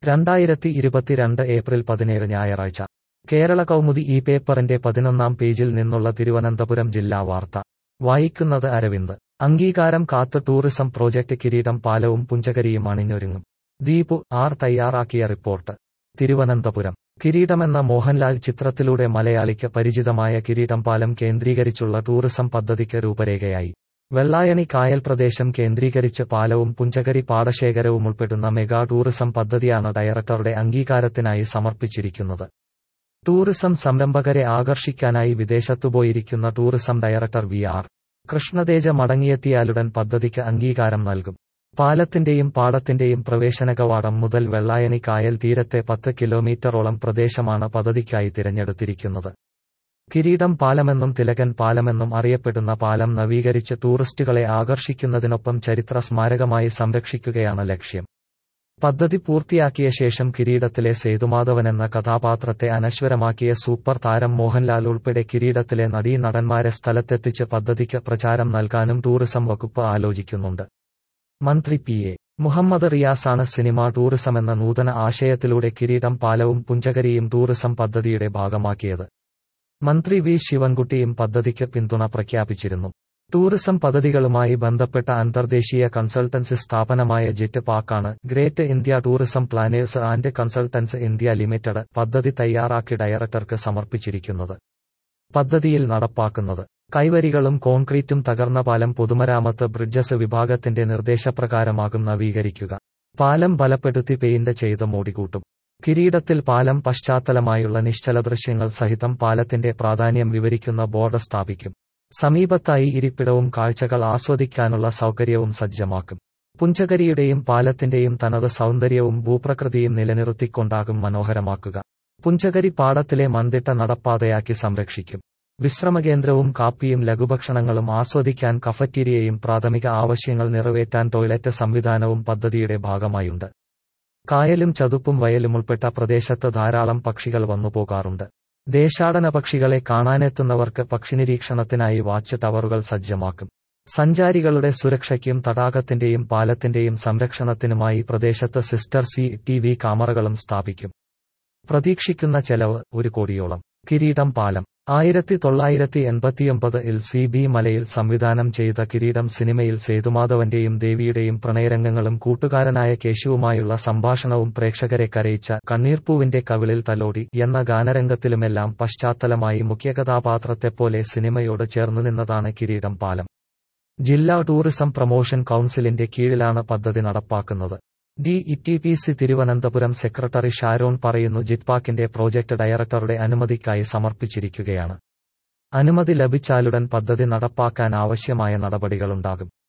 രണ്ടായിരത്തി ഇരുപത്തിരണ്ട് ഏപ്രിൽ പതിനേഴ് ഞായറാഴ്ച കേരള കൗമുദി ഈ പേപ്പറിന്റെ പതിനൊന്നാം പേജിൽ നിന്നുള്ള തിരുവനന്തപുരം ജില്ലാ വാർത്ത വായിക്കുന്നത് അരവിന്ദ് അംഗീകാരം കാത്ത് ടൂറിസം പ്രോജക്ട് കിരീടം പാലവും പുഞ്ചകരിയും അണിഞ്ഞൊരുങ്ങും ദീപു ആർ തയ്യാറാക്കിയ റിപ്പോർട്ട് തിരുവനന്തപുരം കിരീടമെന്ന മോഹൻലാൽ ചിത്രത്തിലൂടെ മലയാളിക്ക് പരിചിതമായ കിരീടം പാലം കേന്ദ്രീകരിച്ചുള്ള ടൂറിസം പദ്ധതിക്ക് രൂപരേഖയായി വെള്ളായണി കായൽ പ്രദേശം കേന്ദ്രീകരിച്ച് പാലവും പുഞ്ചകരി പാടശേഖരവും ഉൾപ്പെടുന്ന മെഗാ ടൂറിസം പദ്ധതിയാണ് ഡയറക്ടറുടെ അംഗീകാരത്തിനായി സമർപ്പിച്ചിരിക്കുന്നത് ടൂറിസം സംരംഭകരെ ആകർഷിക്കാനായി വിദേശത്തുപോയിരിക്കുന്ന tourism director V R Krishnateja മടങ്ങിയെത്തിയാലുടൻ പദ്ധതിക്ക് അംഗീകാരം നൽകും പാലത്തിന്റെയും പാടത്തിന്റെയും പ്രവേശന കവാടം മുതൽ വെള്ളായണി കായൽ തീരത്തെ പത്ത് കിലോമീറ്ററോളം പ്രദേശമാണ് പദ്ധതിക്കായി തിരഞ്ഞെടുത്തിരിക്കുന്നത് കിരീടം പാലമെന്നും തിലകൻ പാലമെന്നും അറിയപ്പെടുന്ന പാലം നവീകരിച്ച് ടൂറിസ്റ്റുകളെ ആകർഷിക്കുന്നതിനൊപ്പം ചരിത്ര സ്മാരകമായി സംരക്ഷിക്കുകയാണ് ലക്ഷ്യം പദ്ധതി പൂർത്തിയാക്കിയ ശേഷം കിരീടത്തിലെ സേതുമാധവൻ എന്ന കഥാപാത്രത്തെ അനശ്വരമാക്കിയ സൂപ്പർ താരം മോഹൻലാൽ ഉൾപ്പെടെ കിരീടത്തിലെ നടീനടന്മാരെ സ്ഥലത്തെത്തിച്ച് പദ്ധതിക്ക് പ്രചാരം നൽകാനും ടൂറിസം വകുപ്പ് ആലോചിക്കുന്നുണ്ട് മന്ത്രി പി എ മുഹമ്മദ് റിയാസാണ് സിനിമ ടൂറിസമെന്ന നൂതന ആശയത്തിലൂടെ കിരീടം പാലവും പുഞ്ചകരിയും ടൂറിസം പദ്ധതിയുടെ ഭാഗമാക്കിയത് മന്ത്രി വി ശിവൻകുട്ടിയും പദ്ധതിക്ക് പിന്തുണ പ്രഖ്യാപിച്ചിരുന്നു ടൂറിസം പദ്ധതികളുമായി ബന്ധപ്പെട്ട അന്തർദേശീയ കൺസൾട്ടൻസി സ്ഥാപനമായ ജെറ്റ് പാക്കാണ് great India tourism planners and consultants India limited പദ്ധതി തയ്യാറാക്കി ഡയറക്ടർക്ക് സമർപ്പിച്ചിരിക്കുന്നത് പദ്ധതിയിൽ നടപ്പാക്കുന്നത് കൈവരികളും കോൺക്രീറ്റും തകർന്ന പാലം പൊതുമരാമത്ത് ബ്രിഡ്ജസ് വിഭാഗത്തിന്റെ നിർദ്ദേശപ്രകാരമാകും നവീകരിക്കുക പാലം ബലപ്പെടുത്തി പെയിന്റ് ചെയ്ത് മോടികൂട്ടും കിരീടത്തിൽ പാലം പശ്ചാത്തലമായുള്ള നിശ്ചല ദൃശ്യങ്ങൾ സഹിതം പാലത്തിന്റെ പ്രാധാന്യം വിവരിക്കുന്ന ബോർഡ് സ്ഥാപിക്കും സമീപത്തായി ഇരിപ്പിടവും കാഴ്ചകൾ ആസ്വദിക്കാനുള്ള സൗകര്യവും സജ്ജമാക്കും പുഞ്ചകരിയുടെയും പാലത്തിന്റെയും തനത് സൗന്ദര്യവും ഭൂപ്രകൃതിയും നിലനിർത്തിക്കൊണ്ടാകും മനോഹരമാക്കുക പുഞ്ചകരി പാടത്തിലെ മന്തിട്ട നടപ്പാതയാക്കി സംരക്ഷിക്കും വിശ്രമകേന്ദ്രവും കാപ്പിയും ലഘുഭക്ഷണങ്ങളും ആസ്വദിക്കാൻ കഫറ്റീരിയയും പ്രാഥമിക ആവശ്യങ്ങൾ നിറവേറ്റാൻ ടോയ്ലറ്റ് സംവിധാനവും പദ്ധതിയുടെ ഭാഗമായുണ്ട് കായലും ചതുപ്പും വയലും ഉൾപ്പെട്ട പ്രദേശത്ത് ധാരാളം പക്ഷികൾ വന്നുപോകാറുണ്ട് ദേശാടന പക്ഷികളെ കാണാനെത്തുന്നവർക്ക് പക്ഷിനിരീക്ഷണത്തിനായി വാച്ച് ടവറുകൾ സജ്ജമാക്കും സഞ്ചാരികളുടെ സുരക്ഷയ്ക്കും തടാകത്തിന്റെയും പാലത്തിന്റെയും സംരക്ഷണത്തിനുമായി പ്രദേശത്ത് സിസ്റ്റർ സി ടി വി ക്യാമറകളും സ്ഥാപിക്കും പ്രതീക്ഷിക്കുന്ന ചെലവ് ഒരു കോടിയോളം കിരീടം പാലം ആയിരത്തി തൊള്ളായിരത്തി എൺപത്തിയൊമ്പതിൽ സി ബി മലയിൽ സംവിധാനം ചെയ്ത കിരീടം സിനിമയിൽ സേതുമാധവന്റെയും ദേവിയുടെയും പ്രണയരംഗങ്ങളും കൂട്ടുകാരനായ കേശുവുമായുള്ള സംഭാഷണവും പ്രേക്ഷകരെ കരയിച്ച കണ്ണീർപ്പൂവിന്റെ കവിളിൽ തലോടി എന്ന ഗാനരംഗത്തിലുമെല്ലാം പശ്ചാത്തലമായി മുഖ്യകഥാപാത്രത്തെപ്പോലെ സിനിമയോട് ചേർന്നു നിന്നതാണ് കിരീടം പാലം ജില്ലാ ടൂറിസം പ്രൊമോഷൻ കൌൺസിലിന്റെ കീഴിലാണ് പദ്ധതി നടപ്പാക്കുന്നത് D E P C Thiruvananthapuram secretary Sharon പറയുന്നു ജിറ്റ്പാക്കിന്റെ പ്രോജക്ട് ഡയറക്ടറുടെ അനുമതിക്കായി സമർപ്പിച്ചിരിക്കുകയാണ് അനുമതി ലഭിച്ചാലുടൻ പദ്ധതി നടപ്പാക്കാൻ ആവശ്യമായ നടപടികളുണ്ടാകും